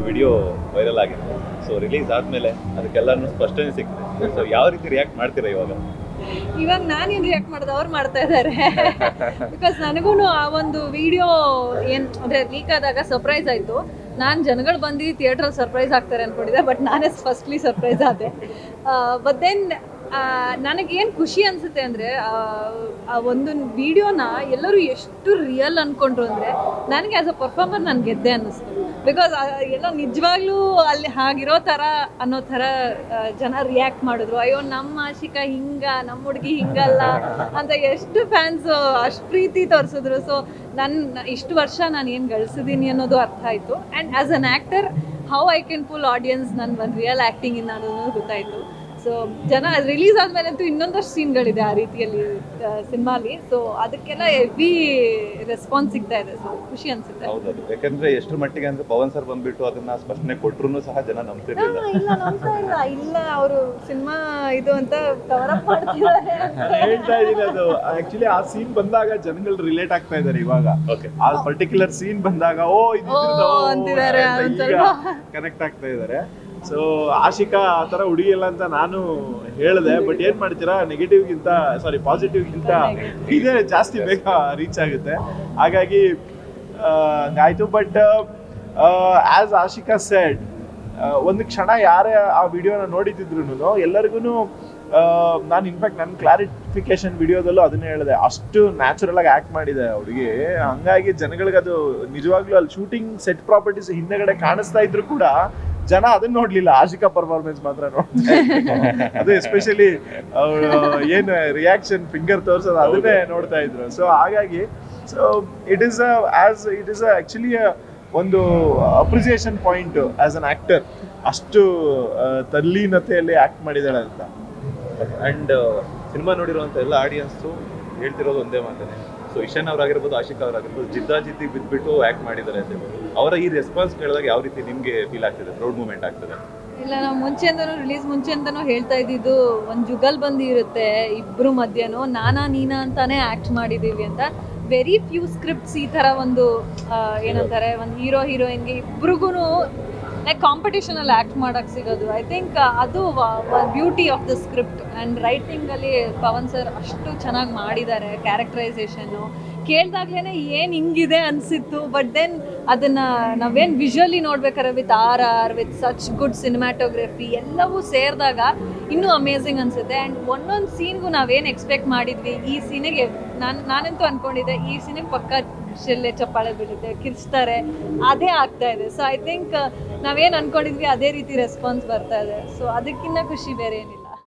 Video viral ಆಗಿದೆ so release ಆದ್ಮೇಲೆ ಅದಕ್ಕೆಲ್ಲನೂ ಸ್ಪಷ್ಟನೆ ಸಿಕ್ಕಿದೆ ಸೊ ಯಾವ ರೀತಿ ರಿಯಾಕ್ಟ್ ಮಾಡ್ತೀರಾ ಇವಾಗ ಇವಾಗ ನಾನೇನು ರಿಯಾಕ್ಟ್ ಮಾಡೋದು ಅವ್ರು ಮಾಡ್ತಾ ಇದ್ದಾರೆ ಬಿಕಾಸ್ ನನಗೂ ಆ ಒಂದು ವಿಡಿಯೋ ಏನು ಅಂದರೆ ಲೀಕ್ ಆದಾಗ ಸರ್ಪ್ರೈಸ್ ಆಯಿತು ನಾನು ಜನಗಳು ಬಂದು ಥಿಯೇಟ್ರಲ್ಲಿ ಸರ್ಪ್ರೈಸ್ ಆಗ್ತಾರೆ ಅಂದ್ಕೊಂಡಿದ್ದೆ ಬಟ್ ನಾನೇ ಫಸ್ಟ್ಲಿ ಸರ್ಪ್ರೈಸ್ ಆದೆ ಬಟ್ ದೆನ್ ನನಗೇನು ಖುಷಿ ಅನಿಸುತ್ತೆ ಅಂದರೆ ಆ ಒಂದು ವಿಡಿಯೋನ ಎಲ್ಲರೂ ಎಷ್ಟು ರಿಯಲ್ ಅಂದ್ಕೊಂಡ್ರು ಅಂದರೆ ನನಗೆ ಆ್ಯಸ್ ಅ ಪರ್ಫಾರ್ಮರ್ ನಾನು ಗೆದ್ದೆ ಅನ್ನಿಸ್ತು ಬಿಕಾಸ್ ಎಲ್ಲ ನಿಜವಾಗ್ಲೂ ಅಲ್ಲಿ ಹಾಗಿರೋ ಥರ ಅನ್ನೋ ಥರ ಆ, ಜನ ರಿಯಾಕ್ಟ್ ಮಾಡಿದ್ರು ಅಯ್ಯೋ ನಮ್ಮ ಆಶಿಕ ಹಿಂಗ ನಮ್ಮ ಹುಡುಗಿ ಹಿಂಗಲ್ಲ ಅಂತ ಎಷ್ಟು ಫ್ಯಾನ್ಸ್ ಅಷ್ಟು ಪ್ರೀತಿ ತೋರಿಸಿದ್ರು ಸೊ ನನ್ನ ಇಷ್ಟು ವರ್ಷ ನಾನು ಏನು ಗಳಿಸಿದ್ದೀನಿ ಅನ್ನೋದು ಅರ್ಥ ಆಯಿತು and as an actor how I can full audience ನನ್ನ ಒಂದು ರಿಯಲ್ ಆ್ಯಕ್ಟಿಂಗ್ ಇಂದ ಅನ್ನೋದು ಗೊತ್ತಾಯಿತು ಸೊ ಜನ ರಿಲೀಸ್ ಆದ್ಮೇಲಂತೂ ಇನ್ನೊಂದಷ್ಟು ಸೀನ್ಗಳಿದೆ ಆ ರೀತಿಯಲ್ಲಿ ಸಿನಿಮಾಲಿ ಸೊ ಅದಕ್ಕೆಲ್ಲ ಹೆವಿ ರೆಸ್ಪಾನ್ಸ್ ಸಿಗ್ತಾ ಇದೆ ಸೊ ಖುಷಿ ಅನ್ಸುತ್ತೆ ಹೌದದು ಯಾಕಂದ್ರೆ ಎಷ್ಟು ಮಟ್ಟಿಗೆ ಅಂದ್ರೆ ಪವನ್ ಸರ್ ಬಂದ್ಬಿಟ್ಟು ಅದನ್ನ ಸ್ಪಷ್ಟನೆ ಕೊಟ್ರು ಸಹ ಜನ ನಂಬ್ತಿರ್ಲಿಲ್ಲ ಹಾ, ಇಲ್ಲ ನಂಬ್ತಾ ಇಲ್ಲ ಇಲ್ಲ ಅವರು ಸಿನಿಮಾ ಇದು ಅಂತ ಕವರ್ ಅಪ್ ಮಾಡ್ತಿದ್ದಾರೆ ಹೇಳ್ತಾ ಇದೀನಿ ಅದು ಆಕ್ಚುಲಿ ಆ ಸೀನ್ ಬಂದಾಗ ಜನಗಳು ರಿಲೇಟ್ ಆಗ್ತಾ ಇದಾರೆ ಇವಾಗ ಓಕೆ ಆ ಪರ್ಟಿಕ್ಯುಲರ್ ಸೀನ್ ಬಂದಾಗ ಓ ಓ, ಅಂತಿದ್ದಾರೆ, ಒಂದ್ ಸ್ವಲ್ಪ. ಕನೆಕ್ಟ್ ಆಗ್ತಾ ಇದಾರೆ ಸೊ ಆಶಿಕಾ ಆ ತರ ಹುಡುಗಿಲ್ಲ ಅಂತ ನಾನು ಹೇಳಿದೆ ಬಟ್ ಏನ್ ಮಾಡ್ತೀರಾ ನೆಗೆಟಿವ್ ಗಿಂತ ಸಾರಿ ಪಾಸಿಟಿವ್ ಗಿಂತ ಇದೇ ಜಾಸ್ತಿ ಬೇಗ ರೀಚ್ ಆಗುತ್ತೆ ಹಾಗಾಗಿ ಆ, ಹಂಗಾಯ್ತು ಬಟ್ ಆಸ್ ಆಶಿಕಾ ಸೆಡ್ ಒಂದು ಕ್ಷಣ ಯಾರೇ ಆ ವಿಡಿಯೋನ ನೋಡಿದ್ರು ಎಲ್ಲರಿಗೂ ನಾನು ಇನ್ಫ್ಯಾಕ್ಟ್ ನನ್ನ ಕ್ಲಾರಿಫಿಕೇಶನ್ ವಿಡಿಯೋದಲ್ಲೂ ಅದನ್ನೇ ಹೇಳಿದೆ ಅಷ್ಟು ನ್ಯಾಚುರಲ್ ಆಗಿ ಆಕ್ಟ್ ಮಾಡಿದೆ ಹುಡುಗಿ ಹಂಗಾಗಿ ಜನಗಳಿಗೆ ಅದು ನಿಜವಾಗ್ಲೂ ಅಲ್ಲಿ ಶೂಟಿಂಗ್ ಸೆಟ್ ಪ್ರಾಪರ್ಟೀಸ್ ಹಿಂದೆಗಡೆ ಕಾಣಿಸ್ತಾ ಇದ್ರು ಕೂಡ ಜನ ಅದನ್ನ ನೋಡ್ಲಿಲ್ಲ ಆಶಿಕಾ ಪರ್ಫಾರ್ಮೆನ್ಸ್ ಮಾತ್ರ ನೋಡ್ತಾ ಇದ್ರು. ಅದು ಎಸ್ಪೆಷಲಿ ಏನ್ ರಿಯಾಕ್ಷನ್ ಫಿಂಗರ್ ತೋರ್ಸೋದು ಅದನ್ನೇ ನೋಡ್ತಾ ಇದ್ರು ಸೊ ಹಾಗಾಗಿ so it is as it is actually ಒಂದು appreciation point as an actor ಅಷ್ಟು ಆ, ತಲ್ಲೀನತೆಯಲ್ಲಿ ಆಕ್ಟ್ ಮಾಡಿದಾಳೆ ಅಂತ ಅಂಡ್ ಸಿನಿಮಾ ನೋಡಿರುವಂತ ಎಲ್ಲ ಆಡಿಯನ್ಸ್ ಹೇಳ್ತಿರೋದು ಒಂದೇ ಮಾತನೆ ಸೊ ಇಶಾನ್ ಅವರಾಗಿರ್ಬೋದು ಆಶಿಕ್ ಅವರಾಗಿರ್ಬೋದು ಜಿದ್ದಾ ಜಿದ್ದಿ ಬಿದ್ಬಿಟ್ಟು ಆಕ್ಟ್ ಮಾಡಿದ್ದಾರೆ ಅಂತ ಹೇಳಿ. ಅವರ ಈ ರೆಸ್ಪಾನ್ಸ್ ಕೇಳಿದಾಗ ಯಾವ ರೀತಿ ನಿಮ್ಗೆ ಫೀಲ್ ಆಗ್ತದೆ ಪ್ರೌಡ್ ಮೂಮೆಂಟ್ ಆಗ್ತದೆ ಇಲ್ಲ ನಾವು ಮುಂಚೆಯಿಂದನೂ ರಿಲೀಸ್ ಮುಂಚೆಯಿಂದನೂ ಹೇಳ್ತಾ ಇದ್ದಿದ್ದು ಒಂದು ಜುಗಲ್ ಬಂದು ಇರುತ್ತೆ ಇಬ್ರು ಮಧ್ಯನೂ ನಾನಾ ನೀನಾ ಅಂತಾನೆ ಆಕ್ಟ್ ಮಾಡಿದೀವಿ ಅಂತ ವೆರಿ ಫ್ಯೂ ಸ್ಕ್ರಿಪ್ಟ್ಸ್ ಈ ಥರ ಒಂದು ಆ, ಏನಂತಾರೆ ಒಂದು ಹೀರೋ ಹೀರೋಯಿನ್ಗೆ ಇಬ್ರಿಗೂ ಲೈಕ್ ಕಾಂಪಿಟೇಷನಲ್ಲಿ ಆ್ಯಕ್ಟ್ ಮಾಡೋಕ್ಕೆ ಸಿಗೋದು ಐ ಥಿಂಕ್ ಅದು beauty of the script and ರೈಟಿಂಗಲ್ಲಿ ಪವನ್ ಸರ್ ಅಷ್ಟು ಚೆನ್ನಾಗಿ ಮಾಡಿದ್ದಾರೆ ಕ್ಯಾರೆಕ್ಟರೈಸೇಷನ್ನು ಕೇಳ್ದಾಗ್ಲೇ ಏನು ಹಿಂಗಿದೆ ಅನಿಸಿತ್ತು ಬಟ್ ದೆನ್ ಅದನ್ನು ನಾವೇನು ವಿಜುವಲಿ ನೋಡ್ಬೇಕಾದ್ರೆ with R R with such good cinematography ಎಲ್ಲವೂ ಸೇರಿದಾಗ ಇನ್ನೂ ಅಮೇಝಿಂಗ್ ಅನಿಸುತ್ತೆ ಆ್ಯಂಡ್ ಒಂದೊಂದು ಸೀನ್ಗೂ ನಾವೇನು ಎಕ್ಸ್ಪೆಕ್ಟ್ ಮಾಡಿದ್ವಿ ಈ ಸೀನಿಗೆ ನಾನು ನಾನಂತೂ ಅಂದ್ಕೊಂಡಿದ್ದೆ ಈ ಸೀನಿಗೆ ಪಕ್ಕ ಶಿಲ್ಲೆ ಚಪ್ಪಾಳೆ ಬೀಳುತ್ತೆ ಕಿರ್ಚ್ತಾರೆ ಅದೇ ಆಗ್ತಾ ಇದೆ ಸೊ ಐ ಥಿಂಕ್ ನಾವೇನು ಅಂದ್ಕೊಂಡಿದ್ವಿ ಅದೇ ರೀತಿ ರೆಸ್ಪಾನ್ಸ್ ಬರ್ತಾ ಇದೆ ಸೊ ಅದಕ್ಕಿಂತ ಖುಷಿ ಬೇರೆ ಏನಿಲ್ಲ